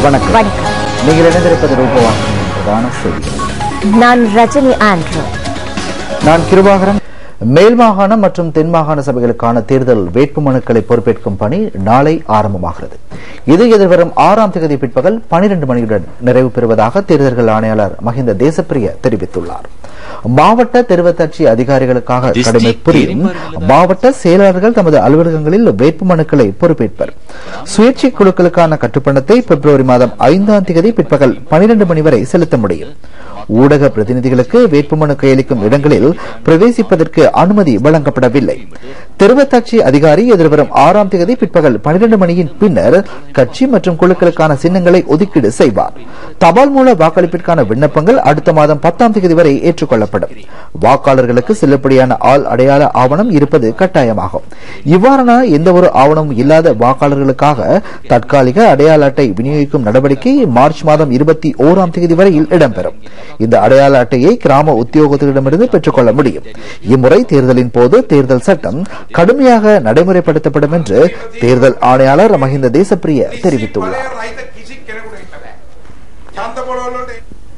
வணக்கம் வணக்கம் நீங்கள் இணைந்திருப்பது ரூபவாகினியின் பிரதான செய்திகள் நான் ரஜினி ஆண்ட்ரூ நான் கிருபாகரன் மேல் மாகாணம் மற்றும் தென் மாகாண சபைகளுக்கான தேர்தல் வேட்புமனுக்களை பொறுப்பேற்கும் பணி நாளை ஆரம்பமாகிறது இது எதிர்வரும் ஆறாம் தேதி பிற்பகல் பனிரெண்டு மணியுடன் நிறைவு பெறுவதாக தேர்தல்கள் ஆணையாளர் மஹிந்த தேசப்பிரிய தெரிவித்துள்ளார் மாவட்ட தெரிவத்தாட்சி அதிகாரிகளுக்காக கடமை புரியும் மாவட்ட செயலாளர்கள் தமது அலுவலகங்களில் வேட்புமனுக்களை பொறுப்பேற்பர் சுயேட்சை குழுக்களுக்கான கட்டுப்பணத்தை பிப்ரவரி மாதம் ஐந்தாம் தேதி பிற்பகல் பனிரெண்டு மணி வரை செலுத்த முடியும் ஊடக பிரதிநிதிகளுக்கு வேட்புமனு கையளிக்கும் இடங்களில் பிரவேசிப்பதற்கு அனுமதி வழங்கப்படவில்லை தெரிவத்தாட்சி அதிகாரி எதிர்வரும் ஆறாம் தேதி பிற்பகல் பனிரெண்டு மணியின் பின்னர் கட்சி மற்றும் குழுக்களுக்கான சின்னங்களை ஒதுக்கீடு செய்வார் தபால் மூல வாக்களிப்பிற்கான விண்ணப்பங்கள் அடுத்த மாதம் பத்தாம் தேதி வரை ஏற்றுக்கொள்ளப்படும் வாக்காளர்களுக்கு செல்லுபடியான ஆள் அடையாள ஆவணம் இருப்பது கட்டாயமாகும் இவ்வாறான எந்த ஒரு ஆவணமும் இல்லாத வாக்காளர்களுக்காக தற்காலிக அடையாள அட்டை விநியோகிக்கும் நடவடிக்கை மார்ச் மாதம் இருபத்தி ஓராம் தேதி வரையில் இடம்பெறும் இந்த அடையாள அட்டையை கிராம உத்தியோகத்தரிடமிருந்து பெற்றுக்கொள்ள முடியும் இம்முறை தேர்தலின் போது தேர்தல் சட்டம் கடுமையாக நடைமுறைப்படுத்தப்படும் என்று தேர்தல் ஆணையாளர் மஹிந்த தேசப்பிரிய தெரிவித்துள்ளார் රයිත කිසි කෙනෙකුට හිට බෑ. ඡන්ද පොළවලට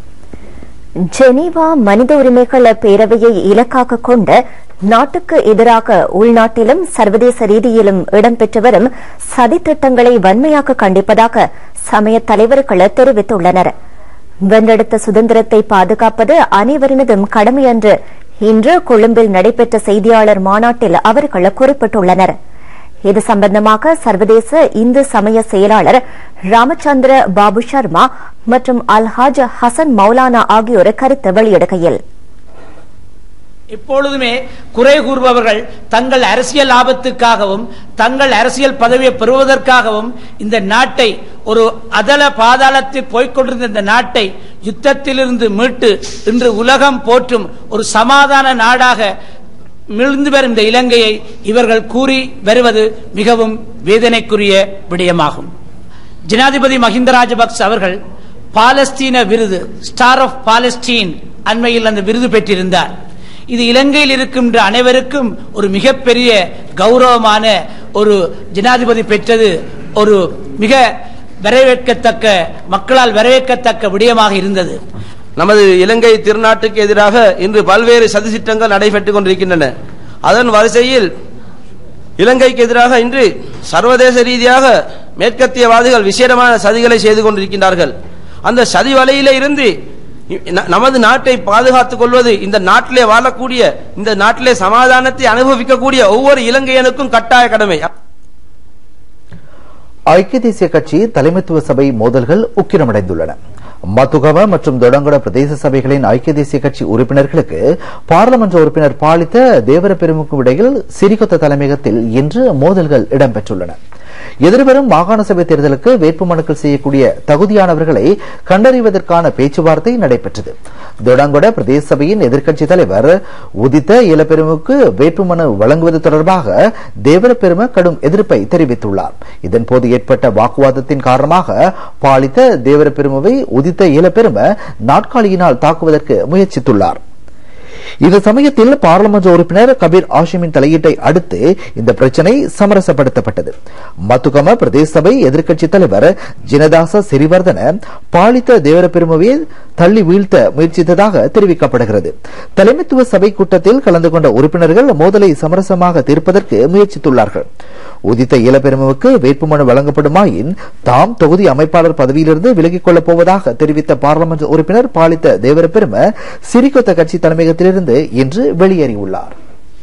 ஜெனீவா மனித உரிமைகள் பேரவையை இலக்காக கொண்டு நாட்டுக்கு எதிராக உள்நாட்டிலும் சர்வதேச ரீதியிலும் இடம்பெற்று வரும் சதித்திட்டங்களை வன்மையாக கண்டிப்பதாக சமய தலைவர்கள் தெரிவித்துள்ளனர் வென்றெடுத்த சுதந்திரத்தை பாதுகாப்பது அனைவரினதும் கடமை என்று இன்று கொழும்பில் நடைபெற்ற செய்தியாளர் மாநாட்டில் அவர்கள் குறிப்பிட்டுள்ளனர் இது சம்பந்தமாக சர்வதேச இந்து சமய செயலாளர் ராமச்சந்திர பாபு சர்மா மற்றும் அல்ஹாஜ் ஹசன் மௌலானா ஆகியோர் கருத்து வெளியிடுகையில் எப்பொழுதுமே குறை கூறுபவர்கள் தங்கள் அரசியல் லாபத்துக்காகவும் தங்கள் அரசியல் பதவியை பெறுவதற்காகவும் இந்த நாட்டை ஒரு அதல பாதாளத்தில் போய்க்கொண்டிருந்த இந்த நாட்டை யுத்தத்திலிருந்து மீட்டு இன்று உலகம் போற்றும் ஒரு சமாதான நாடாக மிழ்ந்து வரும் இந்த இலங்கையை இவர்கள் கூறி வருவது மிகவும் வேதனைக்குரிய விடயமாகும் ஜனாதிபதி மஹிந்த ராஜபக்ச அவர்கள் பாலஸ்தீன விருது ஸ்டார் ஆஃப் பாலஸ்டீன் அண்மையில் அந்த விருது பெற்றிருந்தார் இது இலங்கையில் இருக்கின்ற அனைவருக்கும் ஒரு மிகப்பெரிய கௌரவமான ஒரு ஜனாதிபதி பெற்றது ஒரு மிக வரவேற்கத்தக்க மக்களால் வரவேற்கத்தக்க விடயமாக இருந்தது நமது இலங்கை திருநாட்டுக்கு எதிராக இன்று பல்வேறு சதி திட்டங்கள் நடைபெற்றுக் கொண்டிருக்கின்றன அதன் வரிசையில் இலங்கைக்கு எதிராக இன்று சர்வதேச ரீதியாக மேற்கத்தியவாதிகள் விசேடமான சதிகளை செய்து கொண்டிருக்கின்றார்கள் அந்த சதி வலையிலே இருந்து ந- நமது நாட்டை பாதுகாத்துக் கொள்வது இந்த நாட்டிலே வாழக்கூடிய இந்த நாட்டிலே சமாதானத்தை அனுபவிக்கக்கூடிய ஒவ்வொரு இலங்கையனுக்கும் கட்டாய கடமை ஐக்கிய தேசிய கட்சி தலைமைத்துவ சபை மோதல்கள் உக்கிரமடைந்துள்ளன மத்துகம மற்றும் தொடங்கட பிரதேச சபைகளின் ஐக்கிய தேசிய கட்சி உறுப்பினர்களுக்கு பாராளுமன்ற உறுப்பினர் பாலித்த தேவர பெருமுக்கும் இடையில் சிறிகொத்த தலைமையகத்தில் இன்று மோதல்கள் இடம்பெற்றுள்ளன எதிர்வரும் மாகாண சபை தேர்தலுக்கு வேட்புமனுக்கள் செய்யக்கூடிய தகுதியானவர்களை கண்டறிவதற்கான பேச்சுவார்த்தை நடைபெற்றது தொடங்கொட பிரதேச சபையின் எதிர்க்கட்சி தலைவர் உதித்த இளப்பெருமுக்கு வேட்புமனு வழங்குவது தொடர்பாக தேவர பெரும கடும் எதிர்ப்பை தெரிவித்துள்ளார் இதன்போது ஏற்பட்ட வாக்குவாதத்தின் காரணமாக பாலித்த தேவர பெருமவை உதித்த இளப்பெரும நாட்காலியினால் தாக்குவதற்கு முயற்சித்துள்ளார் இந்த சமயத்தில் பாராளுமன்ற உறுப்பினர் கபீர் ஆஷிமின் தலையீட்டை அடுத்து இந்த பிரச்சனை சமரசப்படுத்தப்பட்டது மத்துகம பிரதேச சபை எதிர்க்கட்சி தலைவர் ஜினதாச சிறிவர்தன பாலித்த தேவர பெருமவை தள்ளி வீழ்த்த முயற்சித்ததாக தெரிவிக்கப்படுகிறது தலைமைத்துவ சபை கூட்டத்தில் கலந்து கொண்ட உறுப்பினர்கள் மோதலை சமரசமாக தீர்ப்பதற்கு முயற்சித்துள்ளார்கள் உதித்த இளப்பெருமவுக்கு வேட்புமனு வழங்கப்படுமாயின் தாம் தொகுதி அமைப்பாளர் பதவியிலிருந்து விலகிக் கொள்ளப் போவதாக தெரிவித்த பாராளுமன்ற உறுப்பினர் பாலித்த தேவர பெரும சிறிகொத்த கட்சி தலைமையகத்திலிருந்து இன்று வெளியேறியுள்ளார்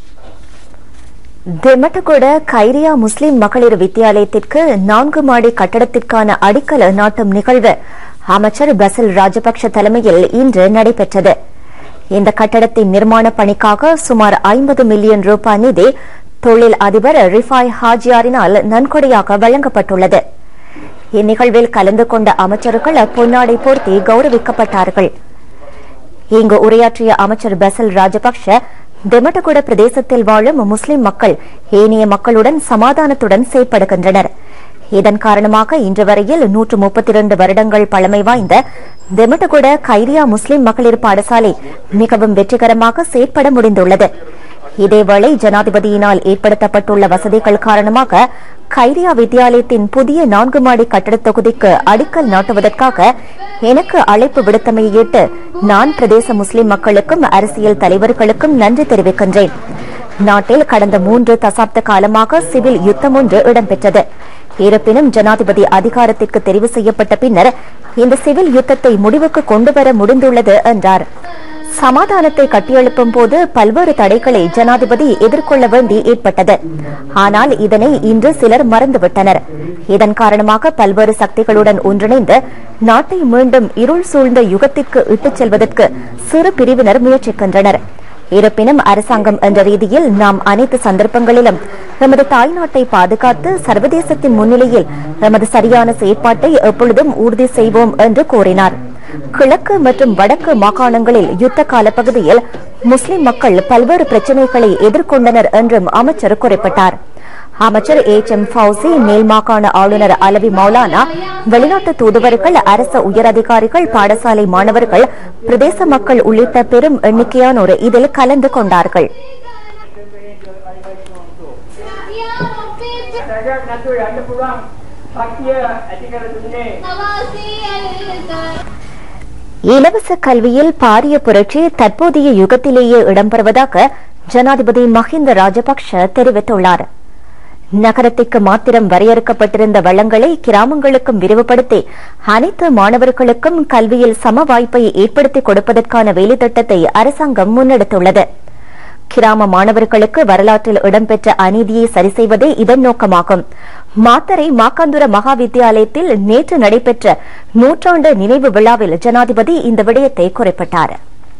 தெமட்டகொட கைரியா முஸ்லிம் மகளிர் வித்தியாலயத்திற்கு நான்கு மாடி கட்டடத்திற்கான அடிக்கல் நாட்டும் நிகழ்வு அமைச்சர் பசில் ராஜபக்ஷ தலைமையில் இன்று நடைபெற்றது இந்த கட்டடத்தின் நிர்மாண பணிக்காக சுமார் ஐம்பது மில்லியன் ரூபாய் நிதி தொழில் அதிபர் ரிஃபாய் ஹாஜியாரினால் நன்கொடையாக வழங்கப்பட்டுள்ளது இந்நிகழ்வில் கலந்து கொண்ட அமைச்சர்கள் பொன்னாடை போர்த்தி கௌரவிக்கப்பட்டார்கள் இங்கு உரையாற்றிய அமைச்சர் பசல் ராஜபக்ஷ தெமட்டகுட பிரதேசத்தில் வாழும் முஸ்லிம் மக்கள் ஏனைய மக்களுடன் சமாதானத்துடன் செயற்படுகின்றனர் இதன் காரணமாக இன்று வரையில் நூற்று முப்பத்தி இரண்டு வருடங்கள் பழமை வாய்ந்த தெமட்டகுட கைரியா முஸ்லிம் மகளிர் பாடசாலை மிகவும் வெற்றிகரமாக செயற்பட முடிந்துள்ளது இதேவேளை ஜனாதிபதியினால் ஏற்படுத்தப்பட்டுள்ள வசதிகள் காரணமாக கைரியா வித்தியாலயத்தின் புதிய நான்கு மாடி கட்டடத் தொகுதிக்கு அடிக்கல் நாட்டுவதற்காக எனக்கு அழைப்பு விடுத்தமையிட்டு நான் பிரதேச முஸ்லிம் மக்களுக்கும் அரசியல் தலைவர்களுக்கும் நன்றி தெரிவிக்கின்றேன் நாட்டில் கடந்த மூன்று தசாப்த காலமாக சிவில் யுத்தம் ஒன்று இடம்பெற்றது இருப்பினும் ஜனாதிபதி அதிகாரத்திற்கு தெரிவு செய்யப்பட்ட பின்னர் இந்த சிவில் யுத்தத்தை முடிவுக்கு கொண்டுவர முடிந்துள்ளது என்றார் சமாதானத்தை கட்டியெழுப்பும் போது பல்வேறு தடைகளை ஜனாதிபதி எதிர்கொள்ள வேண்டி ஏற்பட்டது ஆனால் இதனை இன்று சிலர் மறந்துவிட்டனர் இதன் காரணமாக பல்வேறு சக்திகளுடன் ஒன்றிணைந்து நாட்டை மீண்டும் இருள் சூழ்ந்த யுகத்திற்கு இட்டுச் செல்வதற்கு சிறு பிரிவினர் முயற்சிக்கின்றனர் இருப்பினும் அரசாங்கம் என்ற ரீதியில் நாம் அனைத்து சந்தர்ப்பங்களிலும் நமது தாய்நாட்டை பாதுகாத்து சர்வதேசத்தின் முன்னிலையில் நமது சரியான செயற்பாட்டை எப்பொழுதும் உறுதி செய்வோம் என்று கூறினார் கிழக்கு மற்றும் வடக்கு மாகாணங்களில் யுத்த கால பகுதியில் முஸ்லிம் மக்கள் பல்வேறு பிரச்சினைகளை எதிர்கொண்டனர் என்றும் அமைச்சர் குறிப்பிட்டார் அமைச்சர் எச் எம் ஃபவுசி மேல் மாகாண ஆளுநர் அலவி மௌலானா வெளிநாட்டு தூதுவர்கள் அரச உயரதிகாரிகள் பாடசாலை மாணவர்கள் பிரதேச மக்கள் உள்ளிட்ட பெரும் எண்ணிக்கையானோர் இதில் கலந்து கொண்டார்கள் රැගක් නැතුව යන්න පුළුවන් ශක්තිය ඇති කර දුන්නේ இலவச கல்வியில் பாரிய புரட்சி தற்போதைய யுகத்திலேயே இடம்பெறுவதாக ஜனாதிபதி மஹிந்த ராஜபக்ஷ தெரிவித்துள்ளார் நகரத்திற்கு மாத்திரம் வரையறுக்கப்பட்டிருந்த வளங்களை கிராமங்களுக்கும் விரிவுபடுத்தி அனைத்து மாணவர்களுக்கும் கல்வியில் சம வாய்ப்பை ஏற்படுத்திக் கொடுப்பதற்கான வேலைத்திட்டத்தை அரசாங்கம் முன்னெடுத்துள்ளது கிராம மாணவர்களுக்கு வரலாற்றில் இடம்பெற்ற அநீதியை சரி செய்வதே இதன் நோக்கமாகும் மாத்தரை மாக்காந்துர மகா வித்தியாலயத்தில் நேற்று நடைபெற்ற நூற்றாண்டு நினைவு விழாவில் ஜனாதிபதி இந்த விடயத்தை குறிப்பிட்டார்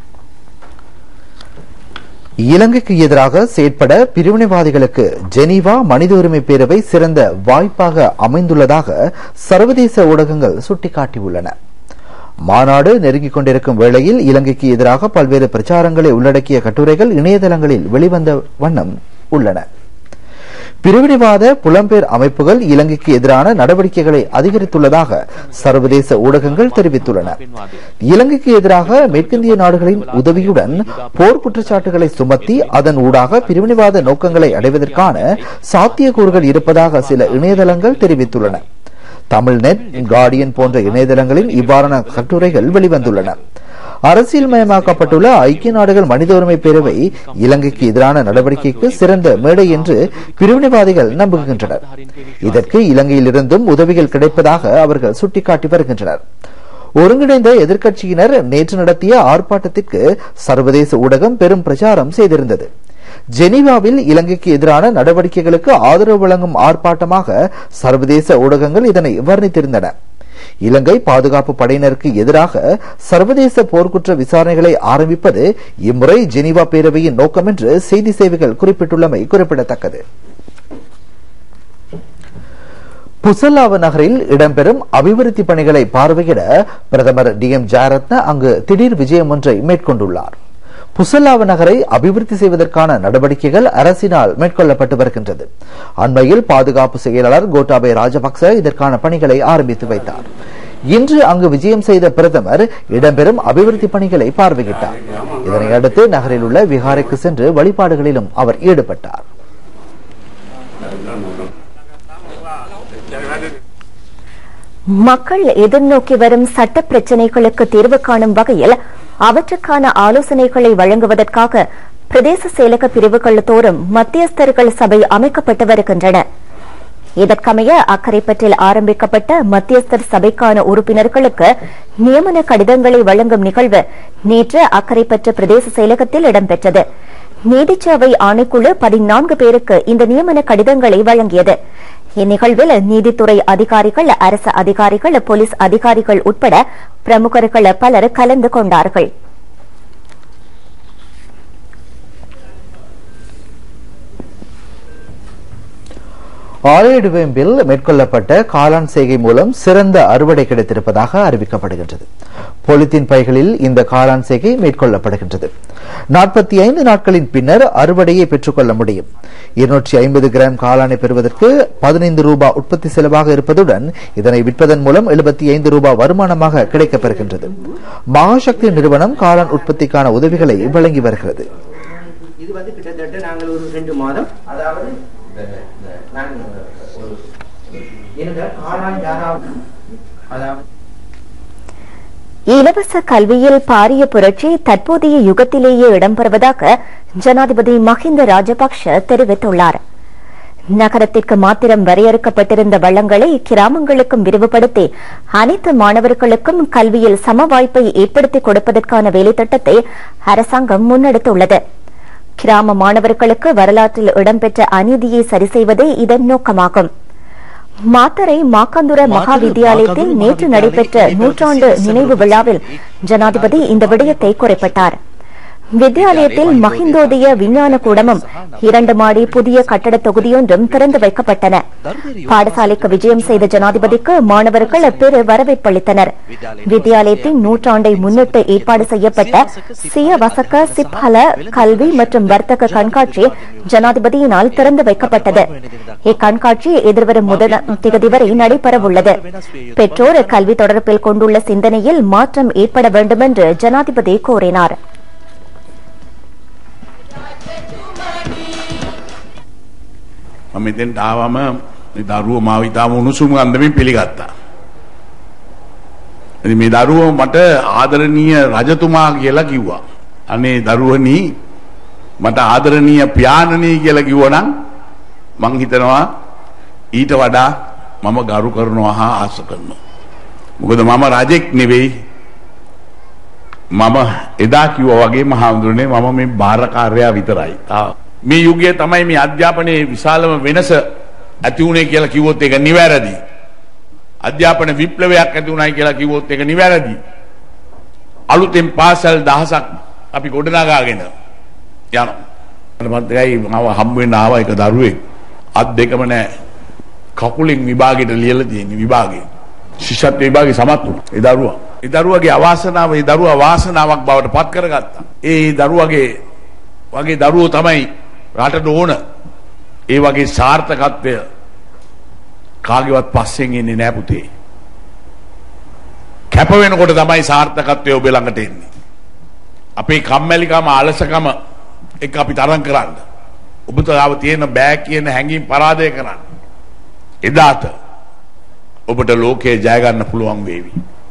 இலங்கைக்கு எதிராக செயற்பட பிரிவினைவாதிகளுக்கு ஜெனீவா மனித உரிமை பேரவை சிறந்த வாய்ப்பாக அமைந்துள்ளதாக சர்வதேச ஊடகங்கள் சுட்டிக்காட்டியுள்ளன மாநாடு நெருங்கிக் கொண்டிருக்கும் வேளையில் இலங்கைக்கு எதிராக பல்வேறு பிரச்சாரங்களை உள்ளடக்கிய கட்டுரைகள் இணையதளங்களில் வெளிவந்த வண்ணம் உள்ளன பிரிவினைவாத புலம்பெயர் அமைப்புகள் இலங்கைக்கு எதிரான நடவடிக்கைகளை அதிகரித்துள்ளதாக சர்வதேச ஊடகங்கள் தெரிவித்துள்ளன இலங்கைக்கு எதிராக மேற்கிந்திய நாடுகளின் உதவியுடன் போர் குற்றச்சாட்டுகளை சுமத்தி அதன் ஊடாக பிரிவினைவாத நோக்கங்களை அடைவதற்கான சாத்தியக்கூறுகள் இருப்பதாக சில இணையதளங்கள் தெரிவித்துள்ளன தமிழ்நெட் கார்டியன் போன்ற இணையதளங்களில் இவ்வாறான கட்டுரைகள் வெளிவந்துள்ளன அரசியல்மயமாக்கப்பட்டுள்ள ஐக்கிய நாடுகள் மனித உரிமை பேரவை இலங்கைக்கு எதிரான நடவடிக்கைக்கு சிறந்த மேடை என்று பிரிவினைவாதிகள் நம்புகின்றனர் இதற்கு இலங்கையிலிருந்தும் உதவிகள் கிடைப்பதாக அவர்கள் சுட்டிக்காட்டி வருகின்றனர் ஒருங்கிணைந்த எதிர்க்கட்சியினர் நேற்று நடத்திய ஆர்ப்பாட்டத்திற்கு சர்வதேச ஊடகம் பெரும் பிரச்சாரம் செய்திருந்தது ஜெனீவாவில் இலங்கைக்கு எதிரான நடவடிக்கைகளுக்கு ஆதரவு வழங்கும் ஆர்ப்பாட்டமாக சர்வதேச ஊடகங்கள் இதனை வர்ணித்திருந்தன இலங்கை பாதுகாப்பு படையினருக்கு எதிராக சர்வதேச போர்க்குற்ற விசாரணைகளை ஆரம்பிப்பது இம்முறை ஜெனீவா பேரவையின் நோக்கம் என்று செய்தி சேவைகள் குறிப்பிட்டுள்ளமை குறிப்பிடத்தக்கது புசல்லாவ நகரில் இடம்பெறும் அபிவிருத்தி பணிகளை பார்வையிட பிரதமர் டி எம் ஜெயரத்ன அங்கு திடீர் விஜயம் ஒன்றை மேற்கொண்டுள்ளார் புசல்லாவ நகரை அபிவிருத்தி செய்வதற்கான நடவடிக்கைகள் அரசினால் மேற்கொள்ளப்பட்டு வருகின்றது அண்மையில் பாதுகாப்பு செயலாளர் கோட்டாபய ராஜபக்ச இதற்கான பணிகளை ஆரம்பித்து வைத்தார் இன்று அங்கு விஜயம் செய்த பிரதமர் இடம்பெறும் அபிவிருத்தி பணிகளை பார்வையிட்டார் இதனையடுத்து நகரில் உள்ள விகாரைக்கு சென்று வழிபாடுகளிலும் அவர் ஈடுபட்டார் மக்கள் எதிர்நோக்கி வரும் சட்ட பிரச்சினைகளுக்கு தீர்வு காணும் வகையில் அவற்றுக்கான ஆலோசனைகளை வழங்குவதற்காக பிரதேச செயலக பிரிவுகள் தோறும் மத்தியஸ்தர்கள் சபை அமைக்கப்பட்டு வருகின்றன இதற்கமைய அக்கரைப்பற்றில் ஆரம்பிக்கப்பட்ட மத்தியஸ்தர் சபைக்கான உறுப்பினர்களுக்கு நியமன கடிதங்களை வழங்கும் நிகழ்வு நேற்று அக்கரைப்பற்று பிரதேச செயலகத்தில் இடம்பெற்றது நீதிச்சேவை ஆணைக்குழு பதினான்கு பேருக்கு இந்த நியமன கடிதங்களை வழங்கியது இந்நிகழ்வில் நீதித்துறை அதிகாரிகள் அரசு அதிகாரிகள் போலீஸ் அதிகாரிகள் உட்பட பிரமுகர்கள் பலர் கலந்து கொண்டார்கள் ஆலையிடுவேம்பில் மேற்கொள்ளப்பட்ட காளான் செய்கை மூலம் சிறந்த அறுவடை கிடைத்திருப்பதாக அறிவிக்கப்படுகின்றது பொலித்தீன் பைகளில் இந்த காளான் செய்கை மேற்கொள்ளப்படுகின்றது நாற்பத்தி ஐந்து நாட்களின் பின்னர் அறுவடையை பெற்றுக்கொள்ள முடியும் இருநூற்றி ஐம்பது கிராம் காளானை பெறுவதற்கு பதினைந்து ரூபாய் உற்பத்தி செலவாக இருப்பதுடன் இதனை விற்பதன் மூலம் எழுபத்தி ஐந்து ரூபாய் வருமானமாக கிடைக்கப்பெறுகின்றது மகாசக்தி நிறுவனம் காளான் உற்பத்திக்கான உதவிகளை வழங்கி வருகிறது இது வந்து கிட்டத்தட்ட நாங்கள் ஒரு ரெண்டு மாதம் அதாவது இந்த- இந்த நான் ஒரு எனக்கு காளான் யாராவது அதாவது இலவச கல்வியில் பாரிய புரட்சி தற்போதைய யுகத்திலேயே இடம்பெறுவதாக ஜனாதிபதி மஹிந்த ராஜபக்ஷ தெரிவித்துள்ளார் நகரத்திற்கு மாத்திரம் வரையறுக்கப்பட்டிருந்த வளங்களை கிராமங்களுக்கும் விரிவுபடுத்தி அனைத்து மாணவர்களுக்கும் கல்வியில் சம வாய்ப்பை ஏற்படுத்திக் கொடுப்பதற்கான வேலைத்திட்டத்தை அரசாங்கம் முன்னெடுத்துள்ளது கிராம மாணவர்களுக்கு வரலாற்றில் இடம்பெற்ற அநீதியை சரிசெய்வதே இதன் நோக்கமாகும் மாத்தரை மாக்காந்துர மகா வித்தியாலயத்தில் நேற்று நடைபெற்ற நூற்றாண்டு நினைவு விழாவில் ஜனாதிபதி இந்த விடயத்தை குறிப்பிட்டார் வித்தியாலயத்தில் மஹிந்தோதய விஞ்ஞான கூடமும் இரண்டு மாடி புதிய கட்டட தொகுதியொன்றும் திறந்து வைக்கப்பட்டன பாடசாலைக்கு விஜயம் செய்த ஜனாதிபதிக்கு மாணவர்கள் பெரு வரவேற்பளித்தனர் வித்தியாலயத்தின் நூற்றாண்டை முன்னிட்டு ஏற்பாடு செய்யப்பட்ட சிய வசக்க சிப்ஹல கல்வி மற்றும் வர்த்தக கண்காட்சி ஜனாதிபதியினால் திறந்து வைக்கப்பட்டது இக்கண்காட்சி எதிர்வரும் முதலாம் தேதி வரை நடைபெறவுள்ளது பெற்றோர் கல்வி தொடர்பில் கொண்டுள்ள சிந்தனையில் மாற்றம் ஏற்பட வேண்டும் என்று ஜனாதிபதி கூறினார் මම මෙතෙන්ට ආවම මේ දරුවෝ මාව ඉතාම උණුසුම් අන්දමින් පිළිගත්තා. ඉතින් මේ දරුවෝ මට ආදරණීය රජතුමා කියලා කිව්වා. අනේ දරුවනි මට ආදරණීය පියාණනී කියලා කිව්වනම් මං හිතනවා ඊට වඩා මම ගරු කරනවා හා ආස කරනවා. මොකද මම රජෙක් නෙවෙයි මම එදා කිව්වා වගේ මහඳුරනේ මම මේ බාරකාරයා විතරයි. තා- මේ යුගයේ තමයි මේ අධ්‍යාපනයේ විශාලම වෙනස ඇති වුණේ කියලා කිව්වොත් ඒක නිවැරදි. අධ්‍යාපන විප්ලවයක් ඇති වුණායි කියලා කිව්වොත් ඒක නිවැරදි. අලුතෙන් පාසල් දහසක් අපි ගොඩනගාගෙන යනවා. මට මතකයි මම හම්බ වෙන්න ආවා එක දරුවෙක්. අත් දෙකම නැහැ. කකුලෙන් විභාගෙට ලියලා තියෙන විභාගේ. ශිෂ්‍යත්ව විභාගේ සමත් වුණා. ඒ දරුවා. ඒ දරුවගේ අවාසනාව ඒ දරුවා වාසනාවක් බවට පත් කරගත්තා. ඒ දරුවගේ වගේ දරුවෝ තමයි රටට ඕන. ඒ වගේ සාර්ථකත්වය කාගේවත් පස්සෙන් එන්නේ නෑ පුතේ. කැප වෙනකොට තමයි සාර්ථකත්වය ඔබ ළඟට එන්නේ. අපේ කම්මැලිකම අලසකම එක අපි තරම් කරන්න. ඔබ තාව තියෙන බෑ කියන හැඟීම් පරාදය කරන්න. එදාට ඔබට ලෝකයේ ජය ගන්න පුළුවන් වේවි.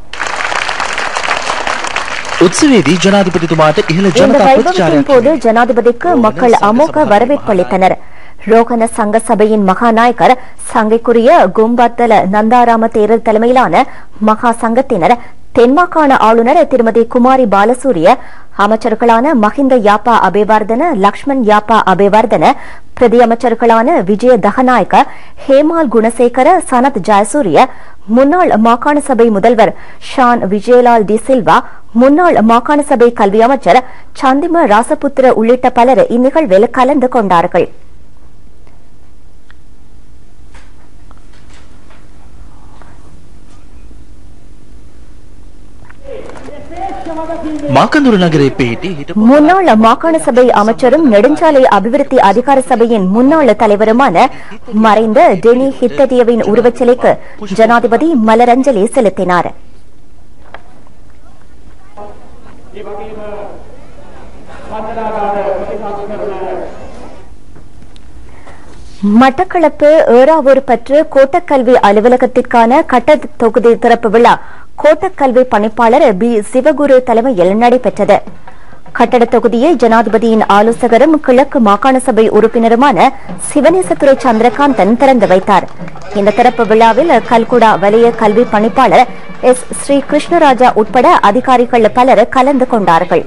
උත්සවයේදී ජනාධිපතිතුමාට ඉහළ இந்த ජනතා வைபவத்தின் ප්‍රතිචාරයක් போது ஜனாதிபதிக்கு மக்கள் அமோக வரவேற்பளித்தனர் ரோகன சங்க சபையின் மகாநாயகர் சங்கைக்குரிய கும்பத்தல நந்தாராம தேரர் தலைமையிலான மகா சங்கத்தினர் தென்மாகாண ஆளுநர் திருமதி குமாரி பாலசூரிய அமைச்சர்களான மஹிந்த யாப்பா அபேவர்தன லக்ஷ்மண் யாப்பா அபேவர்தன பிரதி அமைச்சர்களான விஜய தகநாயக்க ஹேமால் குணசேகர சனத் ஜெயசூரிய முன்னாள் மாகாண சபை முதல்வர் ஷான் விஜயலால் டி சில்வா முன்னாள் மாகாண சபை கல்வி அமைச்சர் சந்திம ராசபுத்திர உள்ளிட்ட பலர் இந்நிகழ்வில் கலந்து கொண்டார்கள் මාකඳුර නගරයේ පිහිටි හිටපු முன்னாள் மாகாண சபை அமைச்சரும் நெடுஞ்சாலை அபிவிருத்தி அதிகார சபையின் முன்னாள் தலைவருமான மறைந்த டெனி ஹித்தடியவின் உருவச்சிலைக்கு ஜனாதிபதி மலரஞ்சலி செலுத்தினார் ඒ වගේම වන්දනාගාර ප්‍රතිසංස්කරණ மட்டக்களப்பு ஏறாவூர் பற்று கோட்டக்கல்வி அலுவலகத்திற்கான கட்டட தொகுதி திறப்பு விழா கோட்டக்கல்வி பணிப்பாளர் பி சிவகுரு தலைமையில் நடைபெற்றது கட்டட தொகுதியை ஜனாதிபதியின் ஆலோசகரும் கிழக்கு மாகாண சபை உறுப்பினருமான சிவனேசத்துறை சந்திரகாந்தன் திறந்து வைத்தார் இந்த திறப்பு விழாவில் கல்குடா வலய கல்வி பணிப்பாளர் எஸ் ஸ்ரீ கிருஷ்ணராஜா உட்பட அதிகாரிகள் பலர் கலந்து கொண்டார்கள்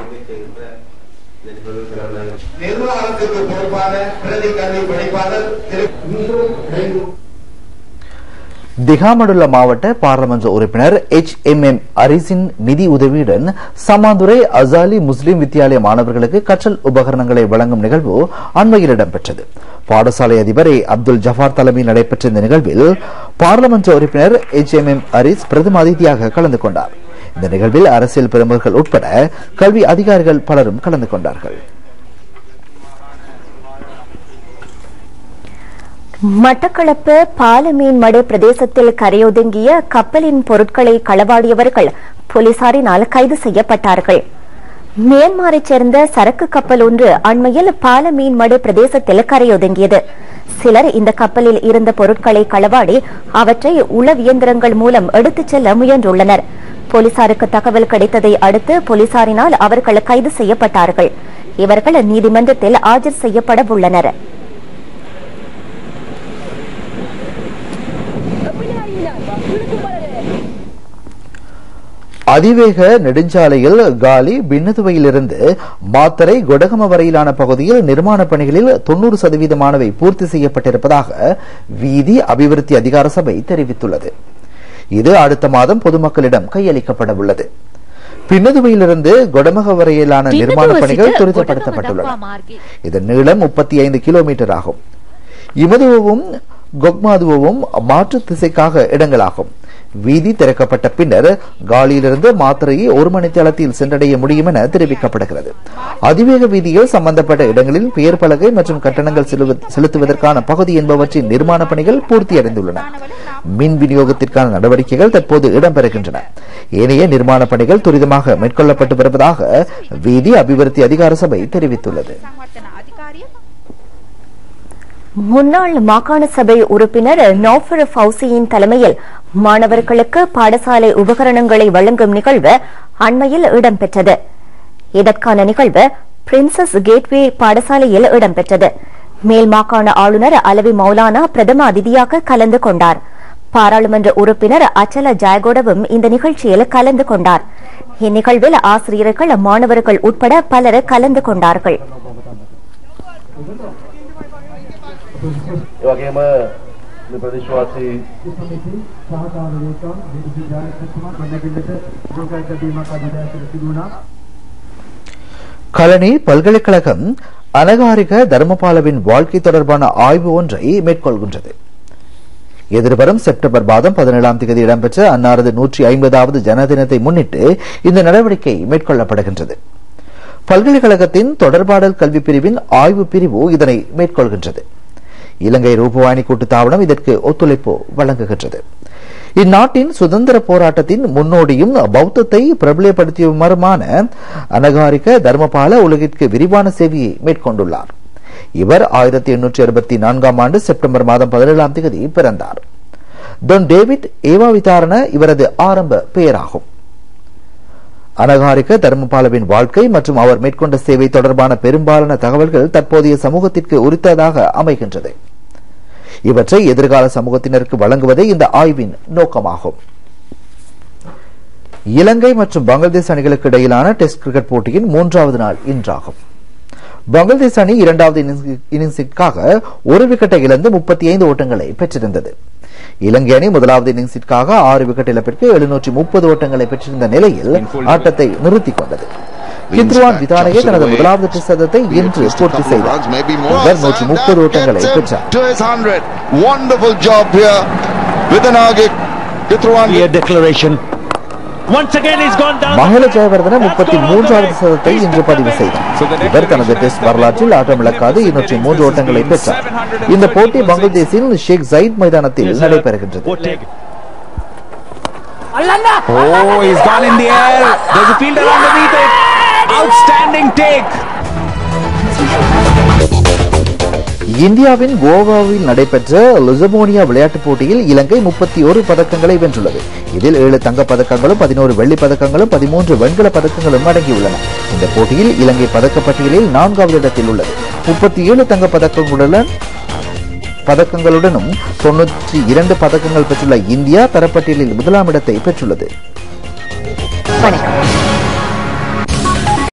நிர்வாகத்திற்கு பொறுப்பான பிரதி கல்வி பணிப்பாளர் திரு இன்றும் இணைந்து திகாமடுள்ள மாவட்ட பாராளுமன்ற உறுப்பினர் எச் எம் எம் அரிசின் நிதி உதவியுடன் சமாந்துரை அசாலி முஸ்லிம் வித்தியாலய மாணவர்களுக்கு கற்றல் உபகரணங்களை வழங்கும் நிகழ்வு அண்மையில் இடம்பெற்றது பாடசாலை அதிபர் ஏ. அப்துல் ஜஃபார் தலைமையில் நடைபெற்ற இந்த நிகழ்வில் பாராளுமன்ற உறுப்பினர் எச் எம் எம் அரிஸ் பிரதம அதிதியாக கலந்து கொண்டார் இந்த நிகழ்வில் அரசியல் பிரமுகர்கள் உட்பட கல்வி அதிகாரிகள் பலரும் கலந்து கொண்டார்கள் மட்டக்களப்பு பாலமீன்மடு பிரதேசத்தில் கரையொதுங்கிய கப்பலின் பொருட்களை களவாடியவர்கள் போலீசாரினால் கைது செய்யப்பட்டார்கள் மியான்மரைச் சேர்ந்த சரக்கு கப்பல் ஒன்று அண்மையில் பாலமீன்மடு பிரதேசத்தில் கரையொதுங்கியது சிலர் இந்த கப்பலில் இருந்த பொருட்களை களவாடி அவற்றை உளவியந்திரங்கள் மூலம் எடுத்துச் செல்ல முயன்றுள்ளனர் போலீசாருக்கு தகவல் கிடைத்ததை அடுத்து போலீசாரினால் அவர்கள் கைது செய்யப்பட்டார்கள் இவர்கள் நீதிமன்றத்தில் ஆஜர் செய்யப்பட உள்ளனர் அதிவேக நெடுஞ்சாலையில் காலி பின்னதுவையிலிருந்து மாத்தரை கொடகம வரையிலான பகுதியில் நிர்மாணப் பணிகளில் தொன்னூறு சதவீதமானவை பூர்த்தி செய்யப்பட்டிருப்பதாக வீதி அபிவிருத்தி அதிகார சபை தெரிவித்துள்ளது இது அடுத்த மாதம் பொதுமக்களிடம் கையளிக்கப்பட உள்ளது பின்னதுவையிலிருந்து கொடமக வரையிலான நிர்மாணப் பணிகள் துரிதப்படுத்தப்பட்டுள்ளன இதன் நீளம் முப்பத்தி ஐந்து கிலோமீட்டர் ஆகும் இமதுவும் கொக்மாதுவும் மாற்று திசைக்காக இடங்களாகும் வீதி திறக்கப்பட்ட பின்னர் காலியிலிருந்து மாத்திரையை ஒரு மணித்தளத்தில் சென்றடைய முடியும் என தெரிவிக்கப்படுகிறது அதிவேக வீதியில் சம்பந்தப்பட்ட இடங்களில் பெயர் பலகை மற்றும் கட்டணங்கள் செலுவ- செலுத்துவதற்கான பகுதி என்பவற்றின் நிர்மாண பணிகள் பூர்த்தியடைந்துள்ளன மின் விநியோகத்திற்கான நடவடிக்கைகள் தற்போது இடம்பெறுகின்றன ஏனைய நிர்மாண பணிகள் துரிதமாக மேற்கொள்ளப்பட்டு வருவதாக வீதி அபிவிருத்தி அதிகார சபை தெரிவித்துள்ளது முன்னாள் மாகாண சபை உறுப்பினர் நௌஃபர் ஃபவுசியின் தலைமையில் மாணவர்களுக்கு பாடசாலை உபகரணங்களை வழங்கும் நிகழ்வு அண்மையில் இடம்பெற்றது இதற்கான நிகழ்வு பிரின்சஸ் கேட்வே பாடசாலையில் இடம்பெற்றது மேல் மாகாண ஆளுநர் அலவி மௌலானா பிரதம அதிதியாக கலந்து கொண்டார் பாராளுமன்ற உறுப்பினர் அச்சல ஜெயகோடவும் இந்த நிகழ்ச்சியில் கலந்து கொண்டார் இந்நிகழ்வில் ஆசிரியர்கள் மாணவர்கள் உட்பட பலர் கலந்து கொண்டார்கள் ඒ වගේම මේ ප්‍රදේශවාසී கலனி பல்கலைக்கழகம் அனகாரிக தர்மபாலவின் வாழ்க்கை தொடர்பான ஆய்வு ஒன்றை மேற்கொள்கின்றது எதிர்வரும் செப்டம்பர் மாதம் பதினேழாம் தேதி இடம்பெற்ற அன்னாரது நூற்றி ஐம்பதாவது ஜனதினத்தை முன்னிட்டு இந்த நடவடிக்கை மேற்கொள்ளப்படுகின்றது பல்கலைக்கழகத்தின் தொடர்பாடல் கல்வி பிரிவின் ஆய்வு பிரிவு இதனை மேற்கொள்கின்றது இலங்கை ரூபவாணி கூட்டுத்தாபனம் இதற்கு ஒத்துழைப்பு வழங்குகின்றது இந்நாட்டின் சுதந்திர போராட்டத்தின் முன்னோடியும் பௌத்தத்தை பிரபலப்படுத்தியவருமான அனகாரிக தர்மபால உலகிற்கு விரிவான சேவையை மேற்கொண்டுள்ளார் இவர் ஆயிரத்தி எண்ணூற்றி அறுபத்தி நான்காம் ஆண்டு செப்டம்பர் மாதம் பதினேழாம் தேதி பிறந்தார் டொன் டேவிட் ஏவா விதாரண இவரது ஆரம்ப பெயராகும் அனகாரிக தர்மபாலவின் வாழ்க்கை மற்றும் அவர் மேற்கொண்ட சேவை தொடர்பான பெரும்பாலான தகவல்கள் தற்போதைய சமூகத்திற்கு உரித்ததாக அமைகின்றது இவற்றை எதிர்கால சமூகத்தினருக்கு வழங்குவதே இந்த ஆய்வின் நோக்கமாகும் இலங்கை மற்றும் பங்களாதேஷ் அணிகளுக்கு இடையிலான டெஸ்ட் கிரிக்கெட் போட்டியின் மூன்றாவது நாள் இன்றாகும் பங்களாதேஷ் அணி இரண்டாவது இன்னிங்ஸ்- இன்னிங்ஸிற்காக ஒரு விக்கெட்டை இழந்து முப்பத்தி ஐந்து ஓட்டங்களை பெற்றிருந்தது இலங்கை அணி முதலாவது இன்னிங்ஸிற்காக ஆறு விக்கெட் இழப்பிற்கு எழுநூற்றி முப்பது ஓட்டங்களை பெற்றிருந்த நிலையில் ஆட்டத்தை நிறுத்திக் கொண்டது கித்ருவான் விதானையே தனது முதலாவது டெஸ்ட் சதத்தை இன்று பூர்த்தி செய்தார் இவர் நூற்றி முப்பது ஓட்டங்களை பெற்றார் to his 100. Wonderful job here with an Agit. Clear declaration. Once again he's gone down. மகள ஜெயவர்தன முப்பத்தி மூன்றாவது சதத்தை இன்று பதிவு செய்தார் இவர் தனது டெஸ்ட் வரலாற்றில் ஆட்டமிழக்காது இருநூற்றி மூன்று ஓட்டங்களை பெற்றார் இந்த போட்டி பங்களாதேஷின் ஷேக் ஜயித் மைதானத்தில் நடைபெறுகின்றது Oh, he's gone in the air. There's a fielder underneath it. Outstanding take. இந்தியாவின் கோவாவில் நடைபெற்ற லுசமோனியா விளையாட்டுப் போட்டியில் இலங்கை முப்பத்தி ஒரு பதக்கங்களை வென்றுள்ளது இதில் ஏழு தங்கப் பதக்கங்களும் பதினோரு வெள்ளிப் பதக்கங்களும் பதிமூன்று வெண்கலப் பதக்கங்களும் அடங்கியுள்ளன இந்த போட்டியில் இலங்கை பதக்கப்பட்டியலில் நான்காவது இடத்தில் உள்ளது முப்பத்தி ஏழு தங்கப் பதக்கங்களுடன் பதக்கங்களுடனும் தொன்னூற்றி இரண்டு பதக்கங்கள் பெற்றுள்ள இந்தியா தரப்பட்டியலில் முதலாம் இடத்தை பெற்றுள்ளது வணக்கம்